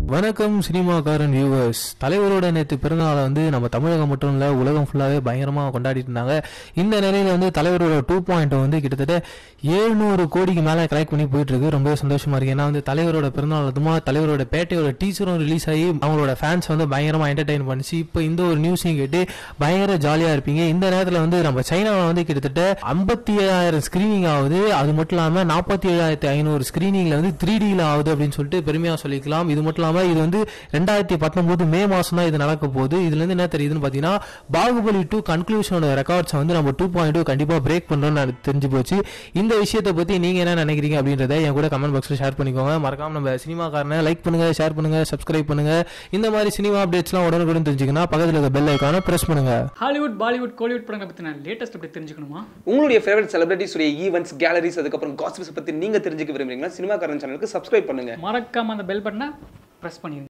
வணக்கம் சினிமாக்காரன் வியூவர்ஸ் தலைவரோட நேற்று பிறந்தநாளை வந்து நம்ம தமிழகம் மட்டும் இல்லை உலகம் ஃபுல்லாகவே பயங்கரமாக கொண்டாடிட்டு இருந்தாங்க இந்த நிலையில வந்து தலைவரோட டூ பாயிண்ட் வந்து கிட்டத்தட்ட ஏழ்நூறு கோடிக்கு மேலே கலெக்ட் பண்ணி போயிட்டு இருக்கு ரொம்பவே சந்தோஷமா இருக்கு ஏன்னா வந்து தலைவரோட பிறந்தநாள் அதுமா தலைவரோட பேட்டையோட டீச்சரும் ரிலீஸ் ஆகி அவங்களோட ஃபேன்ஸ் வந்து பயங்கரமாக என்டர்டைன் பண்ணிச்சு இப்போ இந்த ஒரு நியூஸையும் கேட்டு பயங்கர ஜாலியாக இருப்பீங்க இந்த நேரத்தில் வந்து நம்ம சைனாவில் வந்து கிட்டத்தட்ட ஐம்பத்தி ஏழாயிரம் ஸ்க்ரீனிங் ஆகுது அது மட்டும் இல்லாமல் நாற்பத்தி ஏழாயிரத்தி ஐநூறு ஸ்க்ரீனிங்ல வந்து த்ரீ டியில் ஆகுது அப்படின்னு சொல்லிட்டு பெருமையாக சொல்லிக்கலாம் இது மட்டும் இல்லாமல் இது வந்து ரெண்டாயிரத்தி பத்தொன்பது மே மாதம் தான் இது நடக்க போகுது இதுல இருந்து என்ன தெரியுதுன்னு பார்த்தீங்கன்னா பாகுபலி டூ கன்க்ளூஷனோட ரெக்கார்ட்ஸை வந்து நம்ம டூ பாயிண்ட் டூ கண்டிப்பாக பிரேக் பண்ணுறோம்னு எனக்கு தெரிஞ்சு போச்சு இந்த விஷயத்தை பற்றி நீங்கள் என்ன நினைக்கிறீங்க அப்படின்றத என் கூட கமெண்ட் பாக்ஸில் ஷேர் பண்ணிக்கோங்க மறக்காம நம்ம சினிமாக்காரனை லைக் பண்ணுங்க ஷேர் பண்ணுங்க சப்ஸ்கிரைப் பண்ணுங்க இந்த மாதிரி சினிமா அப்டேட்ஸ்லாம் உடனுக்குடன் தெரிஞ்சுக்கணும் பக்கத்தில் இருக்க பெல் ஐக்கான ப்ரெஸ் பண்ணுங்க ஹாலிவுட் பாலிவுட் கோலிவுட் படங்களை பற்றின லேட்டஸ்ட் அப்படி தெரிஞ்சுக்கணுமா உங்களுடைய ஃபேவரட் செலிபிரிட்டிஸ் உடைய ஈவெண்ட்ஸ் கேலரிஸ் அதுக்கப்புறம் காசிப்ஸ் பத்தி நீங்க தெரிஞ்சுக்க விரும்புறீங்களா சினிமாக்காரன் சேனலுக்கு சப்ஸ்கிரைப் பண்ணுங்க மறக்காம அந்த பெல் பட்டனை ப்ரெஸ் பண்ணிடுங்க